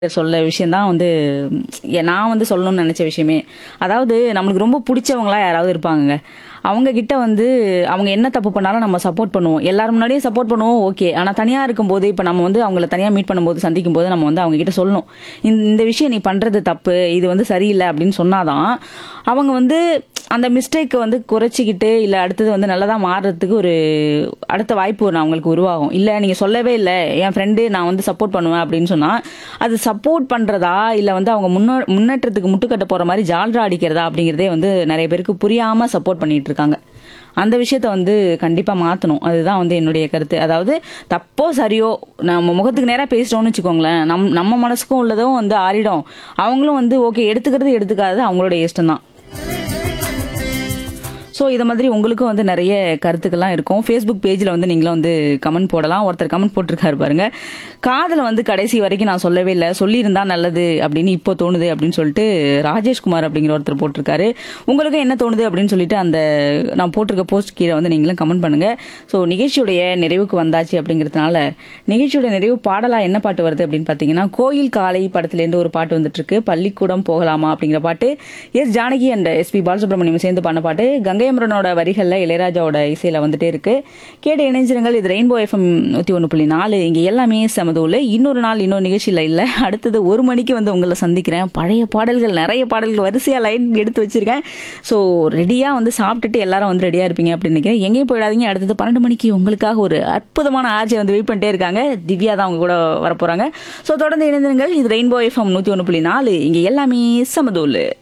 சொல்ல விஷயம் தான் வந்து ம், எ- நான் வந்து சொல்லணும்னு நினைச்ச விஷயமே அதாவது நம்மளுக்கு ரொம்ப பிடிச்சவங்களா யாராவது இருப்பாங்க அவங்க கிட்ட வந்து அவங்க என்ன தப்பு பண்ணாலும் நம்ம சப்போர்ட் பண்ணுவோம் எல்லாரும் முன்னாடியே சப்போர்ட் பண்ணுவோம் ஓகே ஆனால் தனியாக இருக்கும்போது இப்போ நம்ம வந்து அவங்கள தனியாக மீட் பண்ணும்போது சந்திக்கும் போது நம்ம வந்து அவங்க கிட்ட சொல்லணும் இந்த இந்த விஷயம் நீ பண்ணுறது தப்பு இது வந்து சரியில்லை அப்படின்னு சொன்னாதான் அவங்க வந்து அந்த மிஸ்டேக்கை வந்து குறைச்சிக்கிட்டு இல்லை அடுத்தது வந்து நல்லதாக மாறுறதுக்கு ஒரு அடுத்த வாய்ப்பு ஒன்று அவங்களுக்கு உருவாகும் இல்லை நீங்கள் சொல்லவே இல்லை என் ஃப்ரெண்டு நான் வந்து சப்போர்ட் பண்ணுவேன் அப்படின்னு சொன்னால் அது சப்போர்ட் பண்ணுறதா இல்லை வந்து அவங்க முன்னே முன்னேற்றத்துக்கு முட்டுக்கட்ட போகிற மாதிரி ஜால்ரா அடிக்கிறதா அப்படிங்கிறதே வந்து நிறைய பேருக்கு புரியாமல் சப்போர்ட் பண்ணிட்டு இருக்காங்க அந்த விஷயத்த வந்து கண்டிப்பாக மாற்றணும் அதுதான் வந்து என்னுடைய கருத்து அதாவது தப்போ சரியோ நம்ம முகத்துக்கு நேராக பேசிட்டோம்னு வச்சுக்கோங்களேன் நம் நம்ம மனசுக்கும் உள்ளதும் வந்து ஆறிடும் அவங்களும் வந்து ஓகே எடுத்துக்கிறது எடுத்துக்காதது அவங்களோட இஷ்டம் தான் ஸோ இதை மாதிரி உங்களுக்கும் வந்து நிறைய கருத்துக்கள்லாம் இருக்கும் ஃபேஸ்புக் பேஜில் வந்து நீங்களும் வந்து கமெண்ட் போடலாம் ஒருத்தர் கமெண்ட் போட்டிருக்காரு பாருங்க காதலை வந்து கடைசி வரைக்கும் நான் சொல்லவே இல்லை சொல்லியிருந்தா நல்லது அப்படின்னு இப்போ தோணுது அப்படின்னு சொல்லிட்டு ராஜேஷ்குமார் அப்படிங்கிற ஒருத்தர் போட்டிருக்காரு உங்களுக்கு என்ன தோணுது அப்படின்னு சொல்லிட்டு அந்த நான் போட்டிருக்க போஸ்ட் கீழே வந்து நீங்களும் கமெண்ட் பண்ணுங்க ஸோ நிகழ்ச்சியுடைய நிறைவுக்கு வந்தாச்சு அப்படிங்கிறதுனால நிகழ்ச்சியோட நிறைவு பாடலா என்ன பாட்டு வருது அப்படின்னு பார்த்தீங்கன்னா கோயில் காலை படத்துலேருந்து ஒரு பாட்டு வந்துட்டு இருக்கு பள்ளிக்கூடம் போகலாமா அப்படிங்கிற பாட்டு S Janaki and SP Balasubramaniam சேர்ந்து பண்ண பாட்டு கங்கையமரனோட வரிகளில் இளையராஜாவோட இசையில வந்துட்டே இருக்கு கேட்டு இணைஞ்சிருங்கள் இது ரெயின்போ எஃப்எம் நூற்றி ஒன்று புள்ளி நாலு இங்கே எல்லாமே சமதூள் இன்னொரு நாள் இன்னொரு நிகழ்ச்சியில் இல்லை அடுத்தது ஒரு மணிக்கு வந்து உங்களை சந்திக்கிறேன் பழைய பாடல்கள் நிறைய பாடல்கள் வரிசையாக லைன் எடுத்து வச்சிருக்கேன் ஸோ ரெடியாக வந்து சாப்பிட்டுட்டு எல்லாரும் வந்து ரெடியாக இருப்பீங்க அப்படின்னு நினைக்கிறேன் எங்கேயும் போயிடாதீங்க அடுத்தது பன்னெண்டு மணிக்கு உங்களுக்காக ஒரு அற்புதமான ஆர்ஜி வந்து வெயிட் பண்ணிட்டே இருக்காங்க திவ்யா தான் அவங்க கூட வரப்போகிறாங்க ஸோ தொடர்ந்து இணைந்திருங்கள் இது ரெயின்போ எஃப்எம் நூற்றி ஒன்று புள்ளி நாலு இங்கே எல்லாமே சமதூள்